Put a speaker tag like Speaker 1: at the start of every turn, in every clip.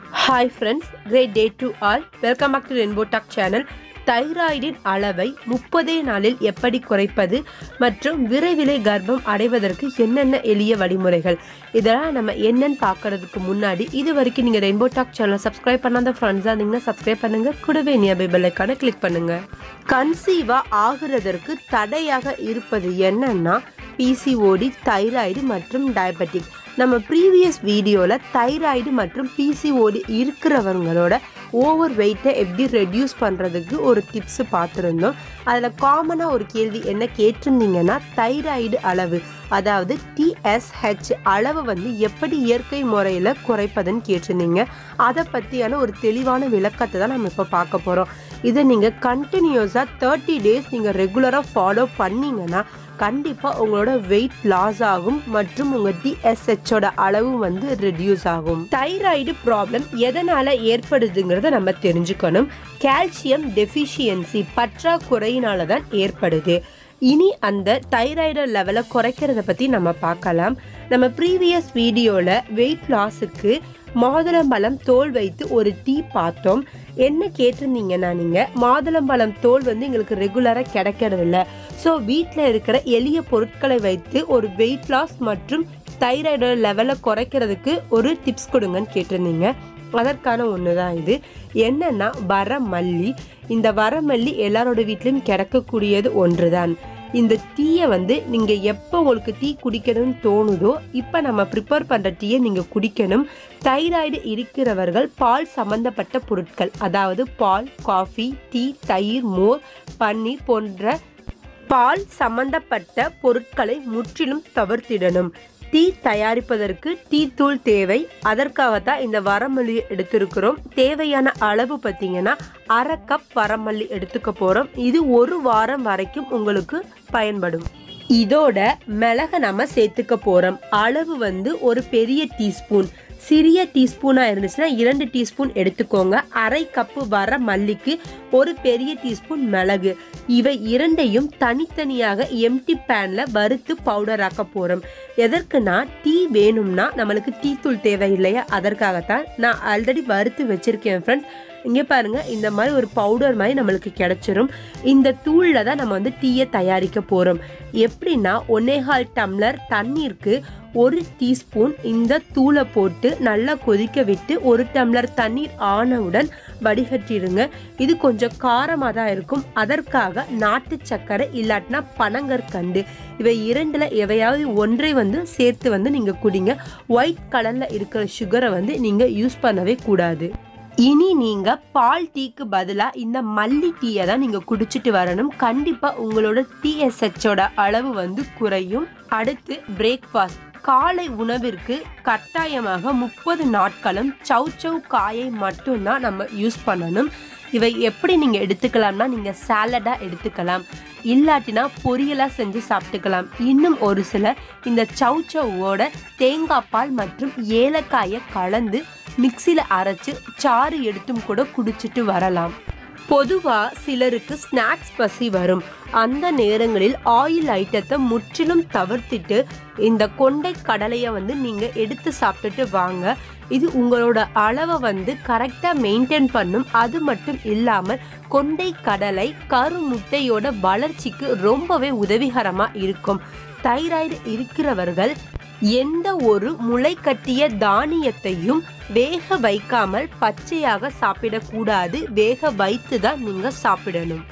Speaker 1: hi friends great day to all welcome back to rainbow talk channel தைராய்டின் அளவை முப்பதே நாளில் எப்படி குறைப்பது மற்றும் விரைவிலே கர்ப்பம் அடைவதற்கு என்னென்ன எளிய வழிமுறைகள் இதெல்லாம் நம்ம என்னன்னு பார்க்கறதுக்கு முன்னாடி இது வரைக்கும் நீங்கள் ரெயின்போ டாக் சேனலை சப்ஸ்கிரைப் பண்ணாத ஃப்ரெண்ட்ஸாக இருந்தீங்கன்னா சப்ஸ்கிரைப் பண்ணுங்க கூடவே நியபை பெல்லைக்கான கிளிக் பண்ணுங்க கன்சீவாக ஆகுறதற்கு தடையாக இருப்பது என்னன்னா பிசிஓடி தைராய்டு மற்றும் டயபெட்டிக் நம்ம ப்ரீவியஸ் வீடியோவில் தைராய்டு மற்றும் பிசிஓடி இருக்கிறவங்களோட ஓவர் வெயிட்டை எப்படி ரெடியூஸ் பண்ணுறதுக்கு ஒரு டிப்ஸ் பார்த்துருந்தோம் அதில் காமனாக ஒரு கேள்வி என்ன கேட்டிருந்தீங்கன்னா தைராய்டு அளவு அதாவது டிஎஸ்ஹெச் அளவு வந்து எப்படி இயற்கை முறையில் குறைப்பதுன்னு கேட்டிருந்தீங்க அதை பற்றியான ஒரு தெளிவான விளக்கத்தை தான் நம்ம இப்போ பார்க்க போகிறோம் இதை நீங்கள் கண்டினியூஸாக தேர்ட்டி டேஸ் நீங்கள் ரெகுலராக ஃபாலோ பண்ணீங்கன்னா கண்டிப்பாக உங்களோட வெயிட் லாஸ் ஆகும் மற்றும் உங்கள் டிஎஸ்ஹெச்சோட அளவு வந்து ரெடியூஸ் ஆகும் தைராய்டு ப்ராப்ளம் எதனால் ஏற்படுதுங்கிறத நம்ம தெரிஞ்சுக்கணும் கால்சியம் டெஃபிஷியன்சி பற்றாக்குறையினால தான் ஏற்படுது இனி அந்த தைராய்டு லெவலை குறைக்கிறத பற்றி நம்ம பார்க்கலாம் நம்ம ப்ரீவியஸ் வீடியோவில் வெயிட் லாஸுக்கு மாதுளம்பழம் தோல் வைத்து ஒரு டீ பார்த்தோம் என்ன கேட்டிருந்தீங்கன்னா நீங்கள் மாதுளம்பழம் தோல் வந்து எங்களுக்கு ரெகுலராக கிடைக்கிறது இல்லை ஸோ வீட்டில் இருக்கிற எளிய பொருட்களை வைத்து ஒரு வெயிட் லாஸ் மற்றும் தைராய்டு லெவலை குறைக்கிறதுக்கு ஒரு டிப்ஸ் கொடுங்கன்னு கேட்டிருந்தீங்க அதற்கான ஒன்று தான் இது என்னன்னா வரமல்லி இந்த வரமல்லி எல்லாரோட வீட்லேயும் கிடைக்கக்கூடியது ஒன்று தான் இந்த டீயை வந்து நீங்கள் எப்போ உங்களுக்கு டீ குடிக்கணும்னு தோணுதோ இப்போ நம்ம ப்ரிப்பேர் பண்ணுற டீயை நீங்கள் குடிக்கணும் தைராய்டு இருக்கிறவர்கள் பால் சம்மந்தப்பட்ட பொருட்கள் அதாவது பால் காஃபி டீ தயிர் மோர் பன்னீர் போன்ற பால் சம்பந்தப்பட்ட பொருட்களை முற்றிலும் தவிர்த்திடணும் டீ தயாரிப்பதற்கு டீ தூள் தேவை அதற்காகத்தான் இந்த வரமல்லி எடுத்திருக்கிறோம் தேவையான அளவு பார்த்தீங்கன்னா அரை கப் வரமல்லி எடுத்துக்க போகிறோம் இது ஒரு வாரம் வரைக்கும் உங்களுக்கு பயன்படும் இதோட மிளகை நம்ம சேர்த்துக்க போகிறோம் அளவு வந்து ஒரு பெரிய டீஸ்பூன் சிறிய டீஸ்பூனாக இருந்துச்சுன்னா இரண்டு டீஸ்பூன் எடுத்துக்கோங்க அரை கப்பு வர மல்லிக்கு ஒரு பெரிய டீஸ்பூன் மிளகு இவை இரண்டையும் தனித்தனியாக எம்டி பேனில் வறுத்து பவுடர் ஆக்க போகிறோம் எதற்குனா டீ வேணும்னா நம்மளுக்கு டீ தூள் தேவை இல்லையா அதற்காகத்தான் நான் ஆல்ரெடி வறுத்து வச்சுருக்கேன் ஃப்ரெண்ட்ஸ் இங்கே பாருங்கள் இந்த மாதிரி ஒரு பவுடர் மாதிரி நம்மளுக்கு கிடச்சிரும் இந்த தூளில் தான் நம்ம வந்து டீயை தயாரிக்க போகிறோம் எப்படின்னா ஒன்னேகால் டம்ளர் தண்ணீருக்கு ஒரு டீஸ்பூன் இந்த தூளை போட்டு நல்லா கொதிக்க விட்டு ஒரு டம்ளர் தண்ணீர் ஆனவுடன் வடிகட்டிடுங்க இது கொஞ்சம் காரமாக தான் இருக்கும் அதற்காக நாட்டு சர்க்கரை இல்லாட்டினா பனங்கற்கண்டு இவை இரண்டில் எவையாவது ஒன்றை வந்து சேர்த்து வந்து நீங்கள் குடிங்க ஒயிட் கலரில் இருக்கிற சுகரை வந்து நீங்கள் யூஸ் பண்ணவே கூடாது இனி நீங்க பால் டீக்கு பதிலாக இந்த மல்லி டீயை தான் நீங்க குடிச்சிட்டு வரணும் கண்டிப்பா உங்களோட டிஎஸ்ஹெச்சோட அளவு வந்து குறையும் அடுத்து பிரேக்ஃபாஸ்ட் காலை உணவிற்கு கட்டாயமாக முப்பது நாட்களும் சௌ சௌ காயை மட்டும்தான் நம்ம யூஸ் பண்ணணும் இவை எப்படி நீங்கள் எடுத்துக்கலாம்னா நீங்கள் சாலடாக எடுத்துக்கலாம் இல்லாட்டினா பொரியலாக செஞ்சு சாப்பிட்டுக்கலாம் இன்னும் ஒரு சிலர் இந்த சௌ சௌவோட தேங்காய் பால் மற்றும் ஏலக்காயை கலந்து மிக்சியில் அரைச்சு சாறு எடுத்தும் கூட குடிச்சிட்டு வரலாம் பொதுவாக சிலருக்கு ஸ்நாக்ஸ் பசி வரும் அந்த நேரங்களில் ஆயில் ஐட்டத்தை முற்றிலும் தவிர்த்திட்டு இந்த கொண்டை கடலையை வந்து நீங்கள் எடுத்து சாப்பிட்டுட்டு வாங்க இது உங்களோட அளவை வந்து கரெக்டாக மெயின்டைன் பண்ணும் அது மட்டும் இல்லாமல் கொண்டை கடலை கரு முட்டையோட வளர்ச்சிக்கு ரொம்பவே உதவிகரமாக இருக்கும் தைராய்டு இருக்கிறவர்கள் எந்த ஒரு முளை கட்டிய தானியத்தையும் வேக வைக்காமல் பச்சையாக சாப்பிடக்கூடாது வேக வைத்து தான் நீங்கள் சாப்பிடணும்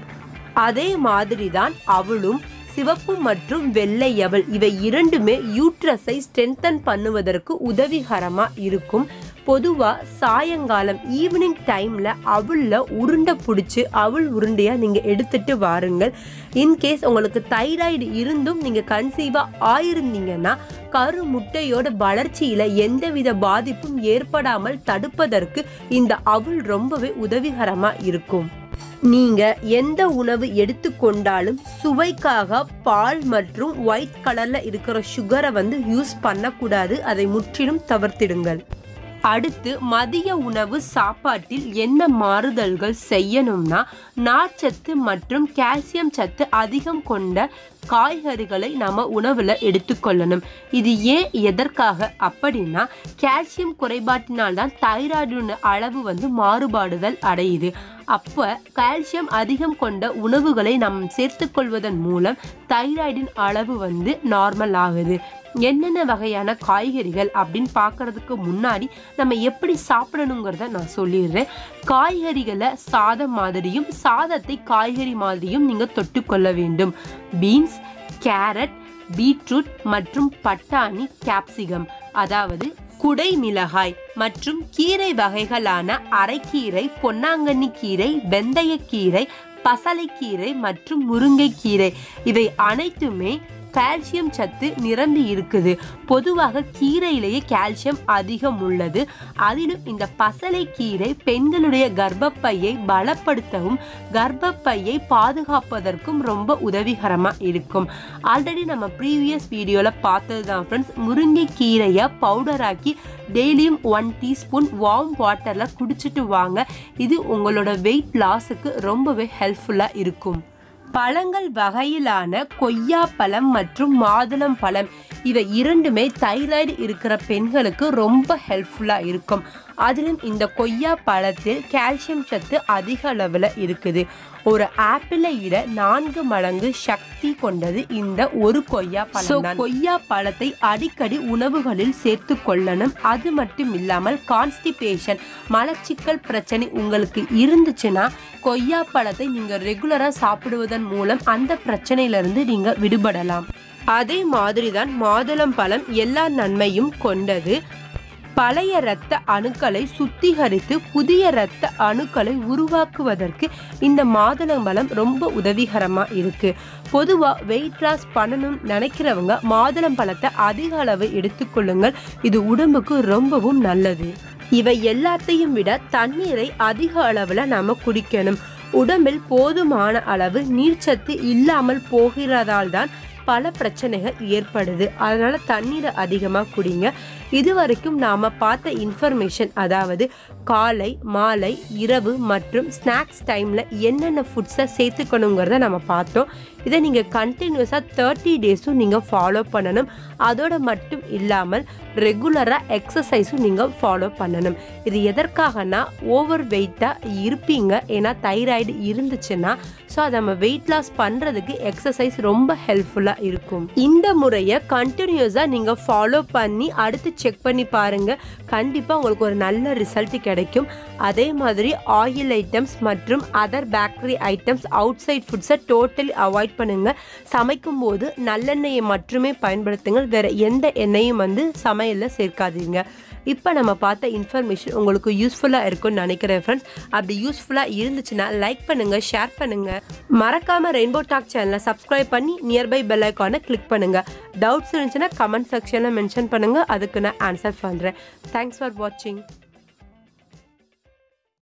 Speaker 1: அதே மாதிரி தான் அவளும் சிவப்பு மற்றும் வெள்ளை அவள் இவை இரண்டுமே யூட்ரஸை ஸ்ட்ரென்தன் பண்ணுவதற்கு உதவிகரமாக இருக்கும் பொதுவாக சாயங்காலம் ஈவினிங் டைமில் அவளில் உருண்டை பிடிச்சி அவள் உருண்டையாக நீங்கள் எடுத்துட்டு வாருங்கள் இன்கேஸ் உங்களுக்கு தைராய்டு இருந்தும் நீங்கள் கன்சீவாக ஆயிருந்தீங்கன்னா கரு முட்டையோட வளர்ச்சியில் எந்தவித பாதிப்பும் ஏற்படாமல் தடுப்பதற்கு இந்த அவள் ரொம்பவே உதவிகரமாக இருக்கும் நீங்க எந்த உணவு எடுத்துக்கொண்டாலும் சுவைக்காக பால் மற்றும் ஒயிட் கலர்ல இருக்கிற சுகரை வந்து யூஸ் பண்ணக்கூடாது அதை முற்றிலும் தவிர்த்திடுங்கள் அடுத்து மதிய உணவு சாப்பாட்டில் என்ன மாறுதல்கள் செய்யணும்னா நார்ச்சத்து மற்றும் கால்சியம் சத்து அதிகம் கொண்ட காய்கறிகளை நம்ம உணவில் எடுத்துக்கொள்ளணும் இது ஏன் எதற்காக அப்படின்னா கால்சியம் குறைபாட்டினால் தான் தைராய்டு அளவு வந்து மாறுபாடுதல் அடையுது அப்போ கால்சியம் அதிகம் கொண்ட உணவுகளை நாம் சேர்த்துக்கொள்வதன் மூலம் தைராய்டின் அளவு வந்து நார்மல் ஆகுது என்னென்ன வகையான காய்கறிகள் அப்படின்னு பார்க்கறதுக்கு முன்னாடி நம்ம எப்படி சாப்பிடணுங்கிறத நான் சொல்லிடுறேன் காய்கறிகளை சாதம் மாதிரியும் சாதத்தை காய்கறி மாதிரியும் நீங்கள் தொட்டுக்கொள்ள வேண்டும் பீன்ஸ் கேரட் பீட்ரூட் மற்றும் பட்டாணி கேப்சிகம் அதாவது குடை மிளகாய் மற்றும் கீரை வகைகளான அரைக்கீரை பொன்னாங்கண்ணி கீரை வெந்தயக்கீரை பசலைக்கீரை மற்றும் முருங்கைக்கீரை இவை அனைத்துமே கால்சியம் சத்து நிரம்பி இருக்குது பொதுவாக கீரையிலேயே கால்சியம் அதிகம் உள்ளது அதிலும் இந்த பசலை கீரை பெண்களுடைய கர்ப்பப்பையை பலப்படுத்தவும் கர்ப்பப்பையை பாதுகாப்பதற்கும் ரொம்ப உதவிகரமாக இருக்கும் ஆல்ரெடி நம்ம ப்ரீவியஸ் வீடியோவில் பார்த்தது தான் ஃப்ரெண்ட்ஸ் முருங்கை கீரையை பவுடராக்கி டெய்லியும் ஒன் டீஸ்பூன் வார்ம் வாட்டரில் குடிச்சிட்டு வாங்க இது உங்களோட வெயிட் லாஸுக்கு ரொம்பவே ஹெல்ப்ஃபுல்லாக இருக்கும் பழங்கள் வகையிலான கொய்யா பழம் மற்றும் மாதுளம் பழம் இவை இரண்டுமே தைராய்டு இருக்கிற பெண்களுக்கு ரொம்ப ஹெல்ப்ஃபுல்லாக இருக்கும் அதிலும் இந்த கொய்யா பழத்தில் கால்சியம் சத்து அதிக அளவில் இருக்குது ஒரு ஆப்பிளை விட நான்கு மடங்கு சக்தி கொண்டது இந்த ஒரு கொய்யா பழம் கொய்யா பழத்தை அடிக்கடி உணவுகளில் சேர்த்து கொள்ளணும் அது மட்டும் இல்லாமல் கான்ஸ்டிபேஷன் மலச்சிக்கல் பிரச்சனை உங்களுக்கு இருந்துச்சுன்னா கொய்யா பழத்தை நீங்கள் ரெகுலராக சாப்பிடுவதன் மூலம் அந்த பிரச்சனையிலிருந்து நீங்கள் விடுபடலாம் அதே மாதிரி தான் மாதுளம் பழம் எல்லா நன்மையும் கொண்டது பழைய இரத்த அணுக்களை சுத்திகரித்து புதிய இரத்த அணுக்களை உருவாக்குவதற்கு இந்த மாதுளம்பழம் ரொம்ப உதவிகரமாக இருக்கு பொதுவாக வெயிட் லாஸ் பண்ணணும்னு நினைக்கிறவங்க மாதுளம் பழத்தை அதிக அளவு எடுத்துக்கொள்ளுங்கள் இது உடம்புக்கு ரொம்பவும் நல்லது இவை எல்லாத்தையும் விட தண்ணீரை அதிக அளவில் நாம குடிக்கணும் உடம்பில் போதுமான அளவு நீர்ச்சத்து இல்லாமல் போகிறதால் தான் பல பிரச்சனைகள் ஏற்படுது அதனால தண்ணீரை அதிகமாக குடிங்க இது வரைக்கும் நாம் பார்த்த இன்ஃபர்மேஷன் அதாவது காலை மாலை இரவு மற்றும் ஸ்நாக்ஸ் டைமில் என்னென்ன ஃபுட்ஸை சேர்த்துக்கணுங்கிறத நம்ம பார்த்தோம் இதை நீங்கள் கண்டினியூஸாக தேர்ட்டி டேஸும் நீங்கள் ஃபாலோ பண்ணணும் அதோட மட்டும் இல்லாமல் ரெகுலராக எக்ஸசைஸும் நீங்கள் ஃபாலோ பண்ணணும் இது எதற்காகனா ஓவர் வெயிட்டாக இருப்பீங்க ஏன்னா தைராய்டு இருந்துச்சுன்னா ஸோ அதை நம்ம வெயிட் லாஸ் பண்ணுறதுக்கு எக்ஸசைஸ் ரொம்ப ஹெல்ப்ஃபுல்லாக இருக்கும் இந்த முறையை கண்டினியூஸாக நீங்கள் ஃபாலோ பண்ணி அடுத்து செக் பண்ணி பாருங்கள் கண்டிப்பாக உங்களுக்கு ஒரு நல்ல ரிசல்ட் கிடைக்கும் அதே மாதிரி ஆயில் ஐட்டம்ஸ் மற்றும் அதர் பேக்கரி ஐட்டம்ஸ் அவுட் சைட் ஃபுட்ஸை டோட்டலி அவாய்ட் பண்ணுங்கள் சமைக்கும் போது நல்லெண்ணெயை மட்டுமே பயன்படுத்துங்கள் வேறு எந்த எண்ணெயும் வந்து சமையலில் சேர்க்காதீங்க இப்போ நம்ம பார்த்த இன்ஃபர்மேஷன் உங்களுக்கு யூஸ்ஃபுல்லாக இருக்கும்னு நினைக்கிறேன் ஃப்ரெண்ட்ஸ் அப்படி யூஸ்ஃபுல்லாக இருந்துச்சுன்னா லைக் பண்ணுங்கள் ஷேர் பண்ணுங்கள் மறக்காமல் ரெயின்போ டாக் சேனலை சப்ஸ்கிரைப் பண்ணி நியர்பை பெல் ஐக்கானை கிளிக் பண்ணுங்கள் டவுட்ஸ் இருந்துச்சுன்னா கமெண்ட் செக்ஷனில் மென்ஷன் பண்ணுங்கள் அதுக்கு நான் ஆன்சர் பண்ணுறேன் தேங்க்ஸ் ஃபார் வாட்சிங்